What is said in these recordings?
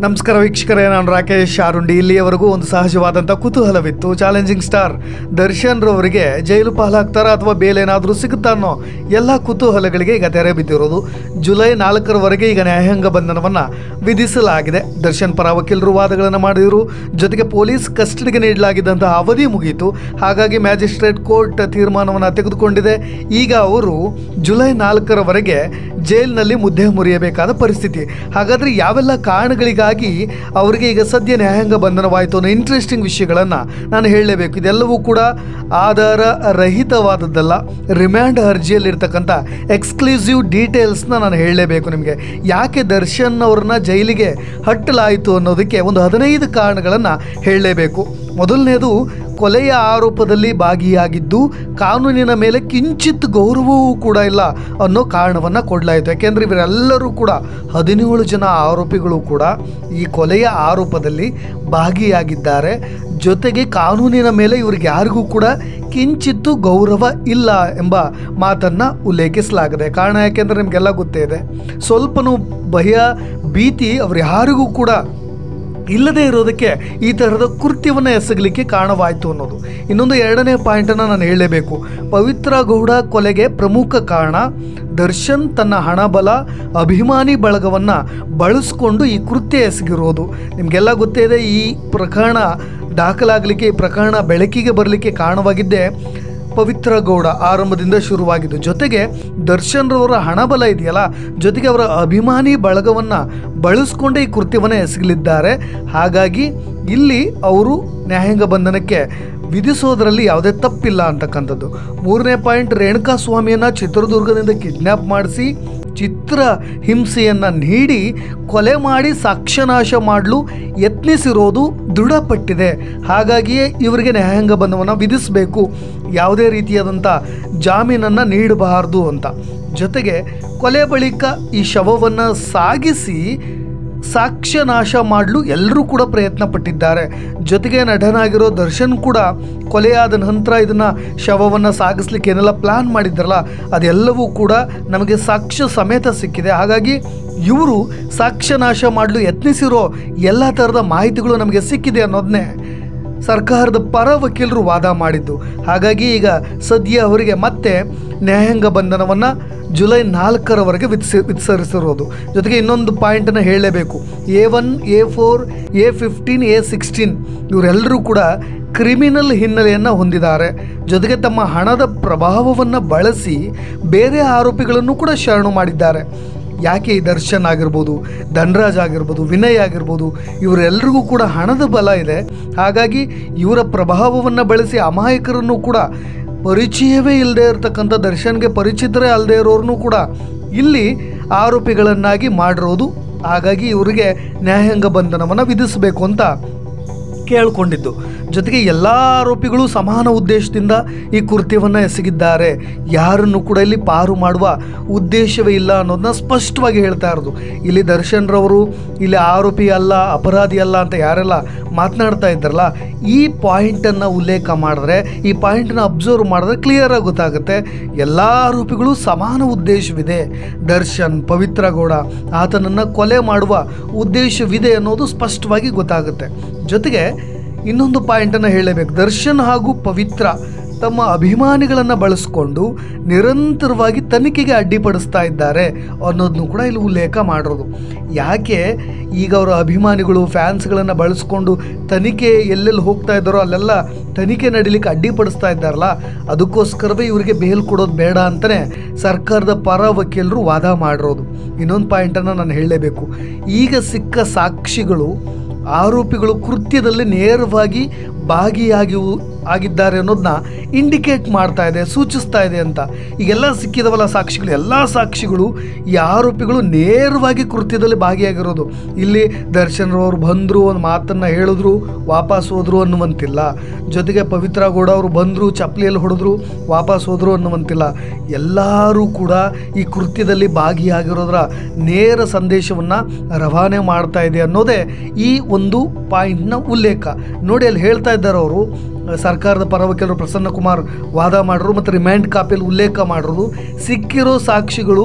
ನಮಸ್ಕಾರ ವೀಕ್ಷಕರೇ ನಾನು ರಾಕೇಶ್ ಆರುಂಡಿ ಇಲ್ಲಿಯವರೆಗೂ ಒಂದು ಸಹಜವಾದಂಥ ಕುತೂಹಲವಿತ್ತು ಚಾಲೆಂಜಿಂಗ್ ಸ್ಟಾರ್ ದರ್ಶನ್ ರವರಿಗೆ ಜೈಲು ಪಾಲಾಗ್ತಾರ ಅಥವಾ ಬೇಲೇನಾದರೂ ಸಿಗುತ್ತಾ ಅನ್ನೋ ಎಲ್ಲ ಕುತೂಹಲಗಳಿಗೆ ಈಗ ತೆರೆ ಬಿದ್ದಿರೋದು ಜುಲೈ ನಾಲ್ಕರವರೆಗೆ ಈಗ ನ್ಯಾಯಾಂಗ ಬಂಧನವನ್ನು ವಿಧಿಸಲಾಗಿದೆ ದರ್ಶನ್ ಪರ ವಕೀಲರು ವಾದಗಳನ್ನು ಮಾಡಿದರು ಜೊತೆಗೆ ಪೊಲೀಸ್ ಕಸ್ಟಡಿಗೆ ನೀಡಲಾಗಿದ್ದಂತಹ ಅವಧಿ ಮುಗಿಯಿತು ಹಾಗಾಗಿ ಮ್ಯಾಜಿಸ್ಟ್ರೇಟ್ ಕೋರ್ಟ್ ತೀರ್ಮಾನವನ್ನು ತೆಗೆದುಕೊಂಡಿದೆ ಈಗ ಅವರು ಜುಲೈ ನಾಲ್ಕರವರೆಗೆ ಜೈಲಿನಲ್ಲಿ ಮುದ್ದೆ ಮುರಿಯಬೇಕಾದ ಪರಿಸ್ಥಿತಿ ಹಾಗಾದರೆ ಯಾವೆಲ್ಲ ಕಾರಣಗಳಿಗಾಗಿ ಅವರಿಗೆ ಈಗ ಸದ್ಯ ನ್ಯಾಯಾಂಗ ಬಂಧನವಾಯಿತು ಅನ್ನೋ ಇಂಟ್ರೆಸ್ಟಿಂಗ್ ವಿಷಯಗಳನ್ನು ನಾನು ಹೇಳಲೇಬೇಕು ಇದೆಲ್ಲವೂ ಕೂಡ ಆಧಾರ ರಹಿತವಾದದ್ದಲ್ಲ ರಿಮ್ಯಾಂಡ್ ಅರ್ಜಿಯಲ್ಲಿರ್ತಕ್ಕಂಥ ಎಕ್ಸ್ಕ್ಲೂಸಿವ್ ಡೀಟೇಲ್ಸ್ನ ನಾನು ಹೇಳಲೇಬೇಕು ನಿಮಗೆ ಯಾಕೆ ದರ್ಶನ್ ಅವ್ರನ್ನ ಜೈಲಿಗೆ ಹಟ್ಟಲಾಯಿತು ಅನ್ನೋದಕ್ಕೆ ಒಂದು ಹದಿನೈದು ಕಾರಣಗಳನ್ನು ಹೇಳಲೇಬೇಕು ಮೊದಲನೇದು ಕೊಲೆಯ ಆರೋಪದಲ್ಲಿ ಭಾಗಿಯಾಗಿದ್ದು ಕಾನೂನಿನ ಮೇಲೆ ಕಿಂಚಿತ್ ಗೌರವವೂ ಕೂಡ ಇಲ್ಲ ಅನ್ನೋ ಕಾರಣವನ್ನು ಕೊಡಲಾಯಿತು ಯಾಕೆಂದರೆ ಇವರೆಲ್ಲರೂ ಕೂಡ ಹದಿನೇಳು ಜನ ಆರೋಪಿಗಳು ಕೂಡ ಈ ಕೊಲೆಯ ಆರೋಪದಲ್ಲಿ ಭಾಗಿಯಾಗಿದ್ದಾರೆ ಜೊತೆಗೆ ಕಾನೂನಿನ ಮೇಲೆ ಇವ್ರಿಗೆ ಯಾರಿಗೂ ಕೂಡ ಕಿಂಚಿತ್ತು ಗೌರವ ಇಲ್ಲ ಎಂಬ ಮಾತನ್ನು ಉಲ್ಲೇಖಿಸಲಾಗಿದೆ ಕಾರಣ ಯಾಕೆಂದರೆ ನಿಮಗೆಲ್ಲ ಗೊತ್ತೇ ಇದೆ ಸ್ವಲ್ಪನೂ ಭಯ ಭೀತಿ ಅವ್ರು ಯಾರಿಗೂ ಕೂಡ ಇಲ್ಲದೇ ಇರೋದಕ್ಕೆ ಈ ಥರದ ಕೃತ್ಯವನ್ನು ಎಸಗಲಿಕ್ಕೆ ಕಾರಣವಾಯಿತು ಅನ್ನೋದು ಇನ್ನೊಂದು ಎರಡನೇ ಪಾಯಿಂಟನ್ನು ನಾನು ಹೇಳಲೇಬೇಕು ಪವಿತ್ರ ಗೌಡ ಕೊಲೆಗೆ ಪ್ರಮುಖ ಕಾರಣ ದರ್ಶನ್ ತನ್ನ ಹಣಬಲ ಅಭಿಮಾನಿ ಬಳಗವನ್ನು ಬಳಸ್ಕೊಂಡು ಈ ಕೃತ್ಯ ಎಸಗಿರೋದು ನಿಮಗೆಲ್ಲ ಗೊತ್ತೇ ಇದೆ ಈ ಪ್ರಕರಣ ದಾಖಲಾಗಲಿಕ್ಕೆ ಈ ಪ್ರಕರಣ ಬೆಳಕಿಗೆ ಬರಲಿಕ್ಕೆ ಕಾರಣವಾಗಿದ್ದೇ ಪವಿತ್ರ ಗೌಡ ಆರಂಭದಿಂದ ಶುರುವಾಗಿದ್ದು ಜೊತೆಗೆ ದರ್ಶನ್ ರವರ ಹಣಬಲ ಇದೆಯಲ್ಲ ಜೊತೆಗೆ ಅವರ ಅಭಿಮಾನಿ ಬಳಗವನ್ನು ಬಳಸ್ಕೊಂಡೇ ಈ ಕೃತ್ಯವನ್ನು ಎಸಗಲಿದ್ದಾರೆ ಹಾಗಾಗಿ ಇಲ್ಲಿ ಅವರು ನ್ಯಾಯಾಂಗ ಬಂಧನಕ್ಕೆ ವಿಧಿಸೋದರಲ್ಲಿ ಯಾವುದೇ ತಪ್ಪಿಲ್ಲ ಅಂತಕ್ಕಂಥದ್ದು ಮೂರನೇ ಪಾಯಿಂಟ್ ರೇಣುಕಾ ಸ್ವಾಮಿಯನ್ನು ಚಿತ್ರದುರ್ಗದಿಂದ ಕಿಡ್ನ್ಯಾಪ್ ಮಾಡಿಸಿ ಚಿತ್ರ ಹಿಂಸೆಯನ್ನು ನೀಡಿ ಕೊಲೆ ಮಾಡಿ ಸಾಕ್ಷ್ಯನಾಶ ಮಾಡಲು ಯತ್ನಿಸಿರೋದು ದೃಢಪಟ್ಟಿದೆ ಹಾಗಾಗಿಯೇ ಇವರಿಗೆ ನ್ಯಾಯಾಂಗ ಬಂಧನವನ್ನು ವಿಧಿಸಬೇಕು ಯಾವುದೇ ರೀತಿಯಾದಂಥ ಜಾಮೀನನ್ನು ನೀಡಬಾರ್ದು ಅಂತ ಜೊತೆಗೆ ಕೊಲೆ ಬಳಿಕ ಈ ಶವವನ್ನು ಸಾಗಿಸಿ ಸಾಕ್ಷ್ಯ ನಾಶ ಮಾಡಲು ಎಲ್ಲರೂ ಕೂಡ ಪ್ರಯತ್ನ ಪಟ್ಟಿದ್ದಾರೆ ಜೊತೆಗೆ ನಟನಾಗಿರೋ ದರ್ಶನ್ ಕೂಡ ಕೊಲೆಯಾದ ನಂತರ ಇದನ್ನು ಶವವನ್ನು ಸಾಗಿಸ್ಲಿಕ್ಕೆ ಏನೆಲ್ಲ ಪ್ಲ್ಯಾನ್ ಮಾಡಿದ್ದಾರಲ್ಲ ಅದೆಲ್ಲವೂ ಕೂಡ ನಮಗೆ ಸಾಕ್ಷ್ಯ ಸಮೇತ ಸಿಕ್ಕಿದೆ ಹಾಗಾಗಿ ಇವರು ಸಾಕ್ಷ್ಯ ನಾಶ ಮಾಡಲು ಯತ್ನಿಸಿರೋ ಎಲ್ಲ ಥರದ ಮಾಹಿತಿಗಳು ನಮಗೆ ಸಿಕ್ಕಿದೆ ಅನ್ನೋದನ್ನೇ ಸರ್ಕಾರದ ಪರ ವಕೀಲರು ವಾದ ಮಾಡಿದ್ದು ಹಾಗಾಗಿ ಈಗ ಸದ್ಯ ಅವರಿಗೆ ಮತ್ತೆ ನ್ಯಾಯಾಂಗ ಬಂಧನವನ್ನು ಜುಲೈ ನಾಲ್ಕರವರೆಗೆ ವಿಧಿಸಿ ವಿಧಿಸರಿಸಿರೋದು ಜೊತೆಗೆ ಇನ್ನೊಂದು ಪಾಯಿಂಟನ್ನು ಹೇಳಲೇಬೇಕು A one A four A fifteen A sixteen ಇವರೆಲ್ಲರೂ ಕೂಡ ಕ್ರಿಮಿನಲ್ ಹಿನ್ನೆಲೆಯನ್ನು ಹೊಂದಿದ್ದಾರೆ ಜೊತೆಗೆ ತಮ್ಮ ಹಣದ ಪ್ರಭಾವವನ್ನು ಬಳಸಿ ಬೇರೆ ಆರೋಪಿಗಳನ್ನು ಕೂಡ ಶರಣು ಮಾಡಿದ್ದಾರೆ ಯಾಕೆ ಈ ದರ್ಶನ್ ಆಗಿರ್ಬೋದು ಧನರಾಜ್ ಆಗಿರ್ಬೋದು ವಿನಯ್ ಆಗಿರ್ಬೋದು ಇವರೆಲ್ಲರಿಗೂ ಕೂಡ ಹಣದ ಬಲ ಇದೆ ಹಾಗಾಗಿ ಇವರ ಪ್ರಭಾವವನ್ನು ಬಳಸಿ ಅಮಾಯಕರನ್ನು ಕೂಡ ಪರಿಚಯವೇ ಇಲ್ಲದೆ ಇರತಕ್ಕಂಥ ದರ್ಶನ್ಗೆ ಪರಿಚಿತರೇ ಅಲ್ಲದೆ ಇರೋರನ್ನು ಕೂಡ ಇಲ್ಲಿ ಆರೋಪಿಗಳನ್ನಾಗಿ ಮಾಡಿರೋದು ಹಾಗಾಗಿ ಇವರಿಗೆ ನ್ಯಾಯಾಂಗ ಬಂಧನವನ್ನು ವಿಧಿಸಬೇಕು ಅಂತ ಕೇಳಿಕೊಂಡಿದ್ದು ಜೊತೆಗೆ ಎಲ್ಲ ಆರೋಪಿಗಳು ಸಮಾನ ಉದ್ದೇಶದಿಂದ ಈ ಕೃತ್ಯವನ್ನು ಎಸಗಿದ್ದಾರೆ ಯಾರನ್ನು ಕೂಡ ಇಲ್ಲಿ ಪಾರು ಮಾಡುವ ಉದ್ದೇಶವೇ ಇಲ್ಲ ಅನ್ನೋದನ್ನ ಸ್ಪಷ್ಟವಾಗಿ ಹೇಳ್ತಾ ಇರೋದು ಇಲ್ಲಿ ದರ್ಶನ್ ರವರು ಇಲ್ಲಿ ಆರೋಪಿ ಅಲ್ಲ ಅಪರಾಧಿ ಅಲ್ಲ ಅಂತ ಯಾರೆಲ್ಲ ಮಾತನಾಡ್ತಾ ಇದ್ದಾರಲ್ಲ ಈ ಪಾಯಿಂಟನ್ನು ಉಲ್ಲೇಖ ಮಾಡಿದ್ರೆ ಈ ಪಾಯಿಂಟನ್ನು ಅಬ್ಸರ್ವ್ ಮಾಡಿದ್ರೆ ಕ್ಲಿಯರಾಗಿ ಗೊತ್ತಾಗುತ್ತೆ ಎಲ್ಲ ಆರೋಪಿಗಳು ಸಮಾನ ಉದ್ದೇಶವಿದೆ ದರ್ಶನ್ ಪವಿತ್ರ ಗೌಡ ಆತನನ್ನು ಕೊಲೆ ಮಾಡುವ ಉದ್ದೇಶವಿದೆ ಅನ್ನೋದು ಸ್ಪಷ್ಟವಾಗಿ ಗೊತ್ತಾಗುತ್ತೆ ಜೊತೆಗೆ ಇನ್ನೊಂದು ಪಾಯಿಂಟನ್ನು ಹೇಳಬೇಕು ದರ್ಶನ್ ಹಾಗೂ ಪವಿತ್ರ ತಮ್ಮ ಅಭಿಮಾನಿಗಳನ್ನು ಬಳಸ್ಕೊಂಡು ನಿರಂತರವಾಗಿ ತನಿಖೆಗೆ ಅಡ್ಡಿಪಡಿಸ್ತಾ ಇದ್ದಾರೆ ಅನ್ನೋದನ್ನು ಕೂಡ ಇಲ್ಲಿ ಉಲ್ಲೇಖ ಮಾಡಿರೋದು ಯಾಕೆ ಈಗ ಅವರ ಅಭಿಮಾನಿಗಳು ಫ್ಯಾನ್ಸ್ಗಳನ್ನು ಬಳಸ್ಕೊಂಡು ತನಿಖೆ ಎಲ್ಲೆಲ್ಲಿ ಹೋಗ್ತಾ ಇದ್ದಾರೋ ಅಲ್ಲೆಲ್ಲ ತನಿಖೆ ನಡೀಲಿಕ್ಕೆ ಅಡ್ಡಿಪಡಿಸ್ತಾ ಇದ್ದಾರಲ್ಲ ಅದಕ್ಕೋಸ್ಕರವೇ ಇವರಿಗೆ ಬೇಲ್ ಕೊಡೋದು ಬೇಡ ಅಂತಲೇ ಸರ್ಕಾರದ ಪರ ವಕೀಲರು ವಾದ ಮಾಡಿರೋದು ಇನ್ನೊಂದು ಪಾಯಿಂಟನ್ನು ನಾನು ಹೇಳಲೇಬೇಕು ಈಗ ಸಿಕ್ಕ ಸಾಕ್ಷಿಗಳು ಆರೋಪಿಗಳು ಕೃತ್ಯದಲ್ಲಿ ನೇರವಾಗಿ ಭಾಗಿಯಾಗಿ ಆಗಿದ್ದಾರೆ ಅನ್ನೋದನ್ನ ಇಂಡಿಕೇಟ್ ಮಾಡ್ತಾ ಇದೆ ಸೂಚಿಸ್ತಾ ಇದೆ ಅಂತ ಈಗೆಲ್ಲ ಸಿಕ್ಕಿದವಲ್ಲ ಸಾಕ್ಷಿಗಳು ಎಲ್ಲ ಸಾಕ್ಷಿಗಳು ಈ ಆರೋಪಿಗಳು ನೇರವಾಗಿ ಕೃತ್ಯದಲ್ಲಿ ಭಾಗಿಯಾಗಿರೋದು ಇಲ್ಲಿ ದರ್ಶನ್ ರವರು ಬಂದರು ಒಂದು ಮಾತನ್ನು ಹೇಳಿದ್ರು ವಾಪಸ್ ಹೋದ್ರು ಅನ್ನುವಂತಿಲ್ಲ ಜೊತೆಗೆ ಪವಿತ್ರ ಗೌಡ ಅವರು ಬಂದರು ಚಪ್ಪಲಿಯಲ್ಲಿ ಹೊಡೆದ್ರು ವಾಪಸ್ ಹೋದ್ರು ಅನ್ನುವಂತಿಲ್ಲ ಎಲ್ಲರೂ ಕೂಡ ಈ ಕೃತ್ಯದಲ್ಲಿ ಭಾಗಿಯಾಗಿರೋದ್ರ ನೇರ ಸಂದೇಶವನ್ನು ರವಾನೆ ಮಾಡ್ತಾ ಇದೆ ಅನ್ನೋದೇ ಈ ಒಂದು ಪಾಯಿಂಟ್ನ ಉಲ್ಲೇಖ ನೋಡಿ ಅಲ್ಲಿ ಹೇಳ್ತಾ ಇದ್ದಾರೆ ಅವರು ಸರ್ಕಾರದ ಪರ ವಕೀಲರು ಪ್ರಸನ್ನ ಕುಮಾರ್ ವಾದ ಮಾಡಿದ್ರು ಮತ್ತು ರಿಮ್ಯಾಂಡ್ ಕಾಪಿಯಲ್ಲಿ ಉಲ್ಲೇಖ ಮಾಡಿರೋದು ಸಿಕ್ಕಿರೋ ಸಾಕ್ಷಿಗಳು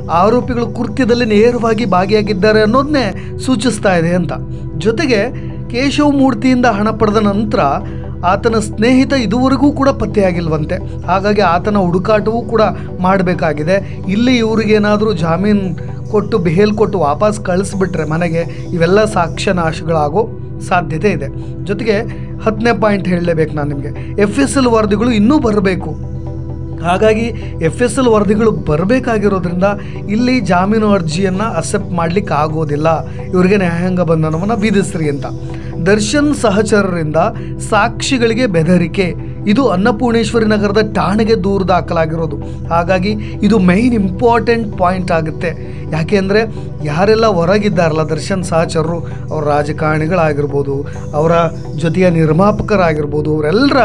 ಆರೋಪಿಗಳು ಕೃತ್ಯದಲ್ಲಿ ನೇರವಾಗಿ ಭಾಗಿಯಾಗಿದ್ದಾರೆ ಅನ್ನೋದನ್ನೇ ಸೂಚಿಸ್ತಾ ಇದೆ ಅಂತ ಜೊತೆಗೆ ಕೇಶವ ಮೂರ್ತಿಯಿಂದ ಹಣ ಪಡೆದ ನಂತರ ಆತನ ಸ್ನೇಹಿತ ಇದುವರೆಗೂ ಕೂಡ ಪತ್ತೆಯಾಗಿಲ್ವಂತೆ ಹಾಗಾಗಿ ಆತನ ಹುಡುಕಾಟವೂ ಕೂಡ ಮಾಡಬೇಕಾಗಿದೆ ಇಲ್ಲಿ ಇವರಿಗೇನಾದರೂ ಜಾಮೀನು ಕೊಟ್ಟು ಬೇಲ್ ಕೊಟ್ಟು ವಾಪಸ್ ಕಳಿಸ್ಬಿಟ್ರೆ ಮನೆಗೆ ಇವೆಲ್ಲ ಸಾಕ್ಷ್ಯ ನಾಶಗಳಾಗೋ ಸಾಧ್ಯತೆ ಇದೆ ಜೊತೆಗೆ ಹತ್ತನೇ ಪಾಯಿಂಟ್ ಹೇಳಲೇಬೇಕು ನಾನು ನಿಮಗೆ ಎಫ್ ಎಸ್ ಎಲ್ ವರದಿಗಳು ಇನ್ನೂ ಬರಬೇಕು ಹಾಗಾಗಿ ಎಫ್ ಎಸ್ ಎಲ್ ವರದಿಗಳು ಬರಬೇಕಾಗಿರೋದ್ರಿಂದ ಇಲ್ಲಿ ಜಾಮೀನು ಅರ್ಜಿಯನ್ನು ಅಕ್ಸೆಪ್ಟ್ ಮಾಡಲಿಕ್ಕೆ ಆಗೋದಿಲ್ಲ ಇವರಿಗೆ ನ್ಯಾಯಾಂಗ ಬಂಧನವನ್ನು ವಿಧಿಸ್ರಿ ಅಂತ ದರ್ಶನ್ ಸಹಚರರಿಂದ ಸಾಕ್ಷಿಗಳಿಗೆ ಬೆದರಿಕೆ ಇದು ಅನ್ನಪೂರ್ಣೇಶ್ವರಿ ನಗರದ ಠಾಣೆಗೆ ದೂರು ದಾಖಲಾಗಿರೋದು ಹಾಗಾಗಿ ಇದು ಮೈನ್ ಇಂಪಾರ್ಟೆಂಟ್ ಪಾಯಿಂಟ್ ಆಗುತ್ತೆ ಯಾಕೆಂದರೆ ಯಾರೆಲ್ಲ ಹೊರಗಿದ್ದಾರಲ್ಲ ದರ್ಶನ್ ಸಹಚರರು ಅವ್ರ ರಾಜಕಾರಣಿಗಳಾಗಿರ್ಬೋದು ಅವರ ಜೊತೆಯ ನಿರ್ಮಾಪಕರಾಗಿರ್ಬೋದು ಅವರೆಲ್ಲರ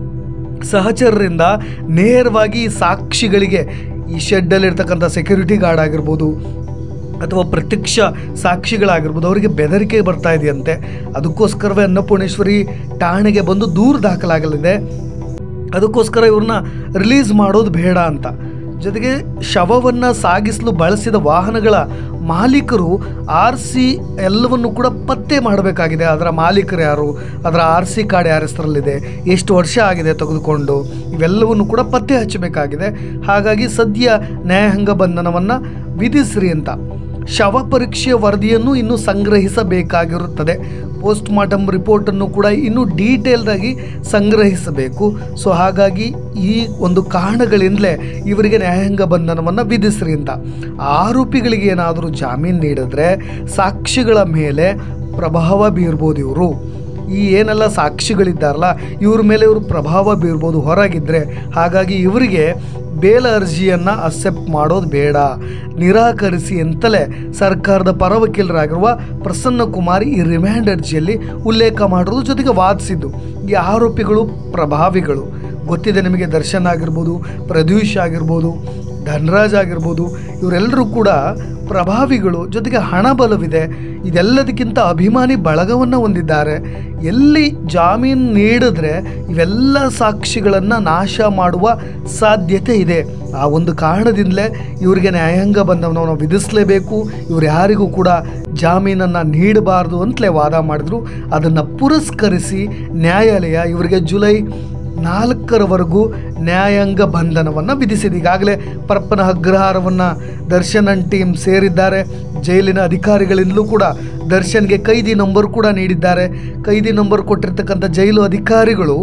ಸಹಚರರಿಂದ ನೇರವಾಗಿ ಸಾಕ್ಷಿಗಳಿಗೆ ಈ ಶೆಡ್ಡಲ್ಲಿರ್ತಕ್ಕಂಥ ಸೆಕ್ಯೂರಿಟಿ ಗಾರ್ಡ್ ಆಗಿರ್ಬೋದು ಅಥವಾ ಪ್ರತ್ಯಕ್ಷ ಸಾಕ್ಷಿಗಳಾಗಿರ್ಬೋದು ಅವರಿಗೆ ಬೆದರಿಕೆ ಬರ್ತಾ ಇದೆಯಂತೆ ಅದಕ್ಕೋಸ್ಕರವೇ ಅನ್ನಪೂರ್ಣೇಶ್ವರಿ ಠಾಣೆಗೆ ಬಂದು ದೂರು ದಾಖಲಾಗಲಿದೆ ಅದಕ್ಕೋಸ್ಕರ ಇವ್ರನ್ನ ರಿಲೀಸ್ ಮಾಡೋದು ಬೇಡ ಅಂತ ಜೊತೆಗೆ ಶವವನ್ನು ಸಾಗಿಸಲು ಬಳಸಿದ ವಾಹನಗಳ ಮಾಲೀಕರು ಆರ್ ಸಿ ಎಲ್ಲವನ್ನು ಕೂಡ ಪತ್ತೆ ಮಾಡಬೇಕಾಗಿದೆ ಅದರ ಮಾಲೀಕರು ಯಾರು ಅದರ ಆರ್ ಸಿ ಕಾರ್ಡ್ ಯಾರ ಹೆಸರಲ್ಲಿದೆ ಎಷ್ಟು ವರ್ಷ ಆಗಿದೆ ತೆಗೆದುಕೊಂಡು ಇವೆಲ್ಲವನ್ನು ಕೂಡ ಪತ್ತೆ ಹಚ್ಚಬೇಕಾಗಿದೆ ಹಾಗಾಗಿ ಸದ್ಯ ನ್ಯಾಯಾಂಗ ಬಂಧನವನ್ನು ವಿಧಿಸ್ರಿ ಅಂತ ಶವ ಪರೀಕ್ಷೆಯ ವರದಿಯನ್ನು ಇನ್ನು ಸಂಗ್ರಹಿಸಬೇಕಾಗಿರುತ್ತದೆ ಪೋಸ್ಟ್ ಮಾರ್ಟಮ್ ರಿಪೋರ್ಟನ್ನು ಕೂಡ ಇನ್ನೂ ಡೀಟೇಲ್ಡಾಗಿ ಸಂಗ್ರಹಿಸಬೇಕು ಸೊ ಹಾಗಾಗಿ ಈ ಒಂದು ಕಾರಣಗಳಿಂದಲೇ ಇವರಿಗೆ ನ್ಯಾಯಾಂಗ ಬಂಧನವನ್ನು ವಿಧಿಸ್ರಿ ಅಂತ ಆರೋಪಿಗಳಿಗೆ ಏನಾದರೂ ಜಾಮೀನು ನೀಡಿದ್ರೆ ಸಾಕ್ಷಿಗಳ ಮೇಲೆ ಪ್ರಭಾವ ಬೀರ್ಬೋದು ಇವರು ಈ ಏನೆಲ್ಲ ಸಾಕ್ಷಿಗಳಿದ್ದಾರಲ್ಲ ಇವ್ರ ಮೇಲೆ ಇವರು ಪ್ರಭಾವ ಬೀರ್ಬೋದು ಹೊರಗಿದ್ರೆ ಹಾಗಾಗಿ ಇವರಿಗೆ ಬೇಲ ಅರ್ಜಿಯನ್ನು ಅಕ್ಸೆಪ್ಟ್ ಮಾಡೋದು ಬೇಡ ನಿರಾಕರಿಸಿ ಅಂತಲೇ ಸರ್ಕಾರದ ಪರ ವಕೀಲರಾಗಿರುವ ಪ್ರಸನ್ನ ಕುಮಾರ್ ಈ ರಿಮ್ಯಾಂಡ್ ಅರ್ಜಿಯಲ್ಲಿ ಉಲ್ಲೇಖ ಮಾಡೋದ್ರ ಜೊತೆಗೆ ವಾದಿಸಿದ್ದು ಈ ಆರೋಪಿಗಳು ಪ್ರಭಾವಿಗಳು ಗೊತ್ತಿದೆ ನಿಮಗೆ ದರ್ಶನ್ ಆಗಿರ್ಬೋದು ಪ್ರದ್ಯೂಷ್ ಆಗಿರ್ಬೋದು ಧನರಾಜ್ ಆಗಿರ್ಬೋದು ಇವರೆಲ್ಲರೂ ಕೂಡ ಪ್ರಭಾವಿಗಳು ಜೊತೆಗೆ ಹಣ ಬಲವಿದೆ ಇದೆಲ್ಲದಕ್ಕಿಂತ ಅಭಿಮಾನಿ ಬಳಗವನ್ನು ಹೊಂದಿದ್ದಾರೆ ಎಲ್ಲಿ ಜಾಮೀನು ನೀಡಿದ್ರೆ ಇವೆಲ್ಲ ಸಾಕ್ಷಿಗಳನ್ನು ನಾಶ ಮಾಡುವ ಸಾಧ್ಯತೆ ಇದೆ ಆ ಒಂದು ಕಾರಣದಿಂದಲೇ ಇವರಿಗೆ ನ್ಯಾಯಾಂಗ ಬಂಧನವನ್ನು ವಿಧಿಸಲೇಬೇಕು ಇವ್ರು ಯಾರಿಗೂ ಕೂಡ ಜಾಮೀನನ್ನು ನೀಡಬಾರ್ದು ಅಂತಲೇ ವಾದ ಮಾಡಿದ್ರು ಅದನ್ನು ಪುರಸ್ಕರಿಸಿ ನ್ಯಾಯಾಲಯ ಇವರಿಗೆ ಜುಲೈ ನಾಲ್ಕರವರೆಗೂ ನ್ಯಾಯಾಂಗ ಬಂಧನವನ್ನು ವಿಧಿಸಿದೆ ಈಗಾಗಲೇ ಪರಪ್ಪನ ಅಗ್ರಹಾರವನ್ನು ದರ್ಶನ್ ಅಂಡ್ ಟೀಮ್ ಸೇರಿದ್ದಾರೆ ಜೈಲಿನ ಅಧಿಕಾರಿಗಳಿಂದಲೂ ಕೂಡ ದರ್ಶನ್ಗೆ ಕೈದಿ ನಂಬರ್ ಕೂಡ ನೀಡಿದ್ದಾರೆ ಕೈದಿ ನಂಬರ್ ಕೊಟ್ಟಿರ್ತಕ್ಕಂಥ ಜೈಲು ಅಧಿಕಾರಿಗಳು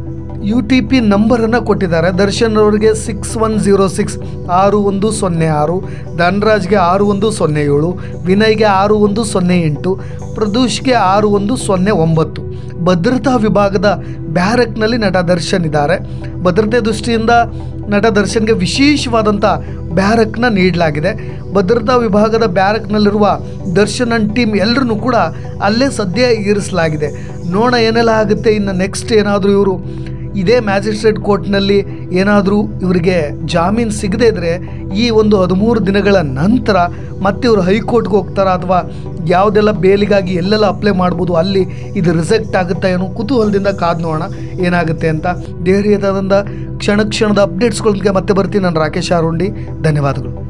ಯು ಟಿ ಪಿ ನಂಬರನ್ನು ಕೊಟ್ಟಿದ್ದಾರೆ ದರ್ಶನ್ ಅವರಿಗೆ ಸಿಕ್ಸ್ ಒನ್ ಜೀರೋ ಸಿಕ್ಸ್ ಆರು ಒಂದು ಸೊನ್ನೆ ಆರು ಧನ್ರಾಜ್ಗೆ ಆರು ಒಂದು ಸೊನ್ನೆ ಏಳು ವಿನಯ್ಗೆ ಆರು ಒಂದು ಸೊನ್ನೆ ಎಂಟು ಪ್ರದೂಷ್ಗೆ ಆರು ಒಂದು ಸೊನ್ನೆ ಒಂಬತ್ತು ಭದ್ರತಾ ವಿಭಾಗದ ಬ್ಯಾರಕ್ನಲ್ಲಿ ನಟ ದರ್ಶನ್ ಇದ್ದಾರೆ ಭದ್ರತೆ ದೃಷ್ಟಿಯಿಂದ ನಟ ದರ್ಶನ್ಗೆ ವಿಶೇಷವಾದಂಥ ಬ್ಯಾರಕ್ನ ನೀಡಲಾಗಿದೆ ಭದ್ರತಾ ವಿಭಾಗದ ಬ್ಯಾರಕ್ನಲ್ಲಿರುವ ದರ್ಶನ್ ಅಂಡ್ ಟೀಮ್ ಎಲ್ಲರನ್ನೂ ಕೂಡ ಅಲ್ಲೇ ಸದ್ಯ ಇರಿಸಲಾಗಿದೆ ನೋಡೋಣ ಏನೆಲ್ಲ ಆಗುತ್ತೆ ಇನ್ನು ನೆಕ್ಸ್ಟ್ ಏನಾದರೂ ಇವರು ಇದೇ ಮ್ಯಾಜಿಸ್ಟ್ರೇಟ್ ಕೋರ್ಟ್ನಲ್ಲಿ ಏನಾದರೂ ಇವರಿಗೆ ಜಾಮೀನು ಸಿಗದೇ ಇದ್ದರೆ ಈ ಒಂದು ಹದಿಮೂರು ದಿನಗಳ ನಂತರ ಮತ್ತೆ ಇವರು ಹೈಕೋರ್ಟ್ಗೆ ಹೋಗ್ತಾರಾ ಅಥವಾ ಯಾವುದೆಲ್ಲ ಬೇಲಿಗಾಗಿ ಎಲ್ಲೆಲ್ಲ ಅಪ್ಲೈ ಮಾಡ್ಬೋದು ಅಲ್ಲಿ ಇದು ರಿಸೆಕ್ಟ್ ಆಗುತ್ತಾ ಏನೋ ಕುತೂಹಲದಿಂದ ಕಾದು ನೋಡೋಣ ಏನಾಗುತ್ತೆ ಅಂತ ಧೈರ್ಯದಾದಂಥ ಕ್ಷಣ ಕ್ಷಣದ ಅಪ್ಡೇಟ್ಸ್ಗಳೊಂದಿಗೆ ಮತ್ತೆ ಬರ್ತೀನಿ ನಾನು ರಾಕೇಶ್ ಆರುಂಡಿ ಧನ್ಯವಾದಗಳು